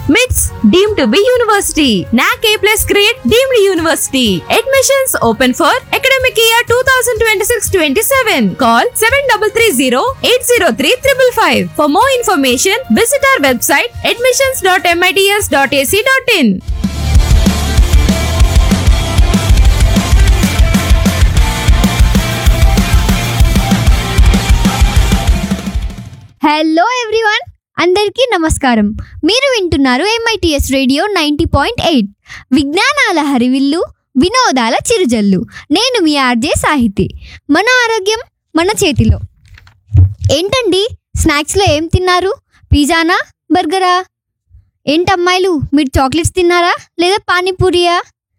మిట్స్ deem to be university NAAC A plus grade deemed university admissions open for academic year two thousand twenty six twenty seven call seven double three zero eight zero three triple five for more information visit our website admissions dot MITS dot AC dot in hello everyone అందరికీ నమస్కారం మీరు వింటున్నారు MITS radio ninety point eight విజ్ఞానాల హరివిల్లు వినోదాల చిరుజల్లు నేను మీ RJ Sahiti మన ఆరోగ్యం మన చేతిలో ఏంటండి స్నాక్స్లో ఏం తిన్నారు పిజ్జానా బర్గరా ఏంటమ్మాయిలు మీరు చాక్లెట్స్ తిన్నారా లేదా పానీపూరియా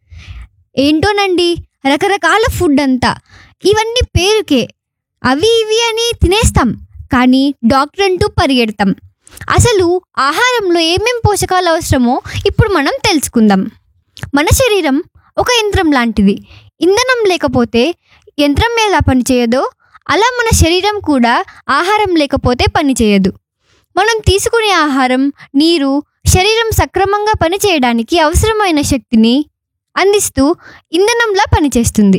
ఏంటోనండి రకరకాల ఫుడ్ అంతా ఇవన్నీ పేరుకే అవి ఇవి అని తినేస్తాం కానీ డాక్టర్ అంటూ పరిగెడతాం అసలు ఆహారంలో ఏమేం పోషకాలు అవసరమో ఇప్పుడు మనం తెలుసుకుందాం మన శరీరం ఒక యంత్రం లాంటిది ఇంధనం లేకపోతే యంత్రం ఎలా పనిచేయదో అలా మన శరీరం కూడా ఆహారం లేకపోతే పనిచేయదు మనం తీసుకునే ఆహారం నీరు శరీరం సక్రమంగా పనిచేయడానికి అవసరమైన శక్తిని అందిస్తూ ఇంధనంలా పనిచేస్తుంది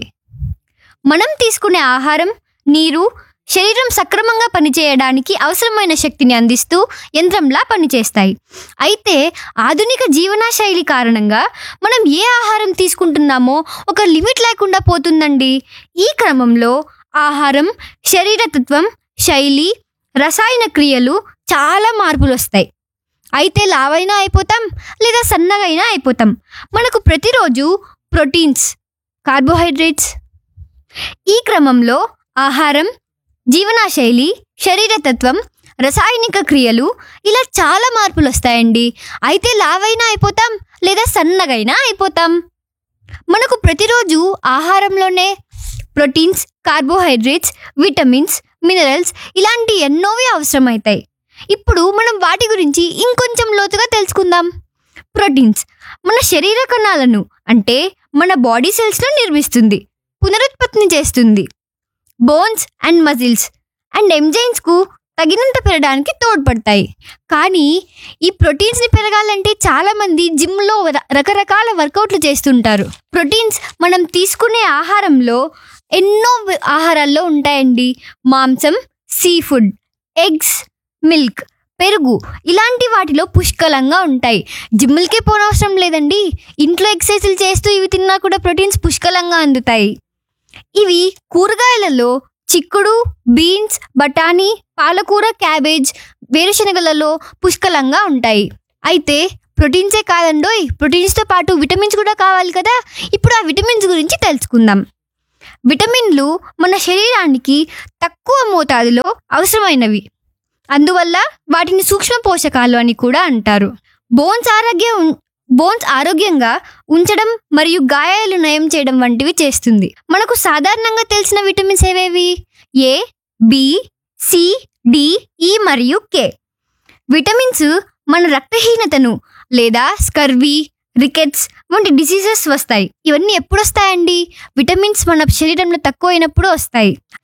మనం తీసుకునే ఆహారం నీరు శరీరం సక్రమంగా పనిచేయడానికి అవసరమైన శక్తిని అందిస్తూ యంత్రంలా పనిచేస్తాయి అయితే ఆధునిక జీవనశైలి కారణంగా మనం ఏ ఆహారం తీసుకుంటున్నామో ఒక లిమిట్ లేకుండా పోతుందండి ఈ క్రమంలో ఆహారం శరీరతత్వం శైలి రసాయన క్రియలు చాలా మార్పులు వస్తాయి అయితే లావైనా అయిపోతాం లేదా సన్నగైనా అయిపోతాం మనకు ప్రతిరోజు ప్రోటీన్స్ కార్బోహైడ్రేట్స్ ఈ క్రమంలో ఆహారం జీవనశైలి శరీరతత్వం రసాయనిక క్రియలు ఇలా చాలా మార్పులు వస్తాయండి అయితే లావైనా అయిపోతాం లేదా సన్నగైనా అయిపోతాం మనకు ప్రతిరోజు ఆహారంలోనే ప్రోటీన్స్ కార్బోహైడ్రేట్స్ విటమిన్స్ మినరల్స్ ఇలాంటి ఎన్నోవి అవసరమవుతాయి ఇప్పుడు మనం వాటి గురించి ఇంకొంచెం లోతుగా తెలుసుకుందాం ప్రోటీన్స్ మన శరీర కణాలను అంటే మన బాడీ సెల్స్ను నిర్మిస్తుంది పునరుత్పత్తిని చేస్తుంది బోన్స్ అండ్ మజిల్స్ అండ్ ఎంజైన్స్కు తగినంత పెరగడానికి తోడ్పడతాయి కానీ ఈ ప్రోటీన్స్ని పెరగాలంటే చాలామంది జిమ్లో ర- రకరకాల వర్కౌట్లు చేస్తుంటారు ప్రోటీన్స్ మనం తీసుకునే ఆహారంలో ఎన్నో వ- ఆహారాల్లో ఉంటాయండి మాంసం సీ ఫుడ్ ఎగ్స్ మిల్క్ పెరుగు ఇలాంటి వాటిలో పుష్కలంగా ఉంటాయి జిమ్లకే పోనవసరం లేదండి ఇంట్లో ఎక్సర్సైజులు చేస్తూ ఇవి తిన్నా కూడా ప్రోటీన్స్ పుష్కలంగా అందుతాయి ఇవి కూరగాయలలో చిక్కుడు బీన్స్ బఠానీ పాలకూర క్యాబేజ్ వేరుశనగలలో పుష్కలంగా ఉంటాయి అయితే ప్రోటీన్సే కాదండోయ్ ప్రోటీన్స్తో పాటు విటమిన్స్ కూడా కావాలి కదా ఇప్పుడు ఆ విటమిన్స్ గురించి తెలుసుకుందాం విటమిన్లు మన శరీరానికి తక్కువ మోతాదులో అవసరమైనవి అందువల్ల వాటిని సూక్ష్మ పోషకాలు అని కూడా అంటారు బోన్స్ ఆరోగ్యం బోన్స్ ఆరోగ్యంగా ఉంచడం మరియు గాయాలు నయం చేయడం వంటివి చేస్తుంది మనకు సాధారణంగా తెలిసిన విటమిన్స్ ఏవేవి ఏ బి సి డి ఈ మరియు కే విటమిన్స్ మన రక్తహీనతను లేదా స్కర్వీ రికెట్స్ వంటి డిసీజెస్ వస్తాయి ఇవన్నీ ఎప్పుడు వస్తాయండి విటమిన్స్ మన శరీరంలో తక్కువ అయినప్పుడు వస్తాయి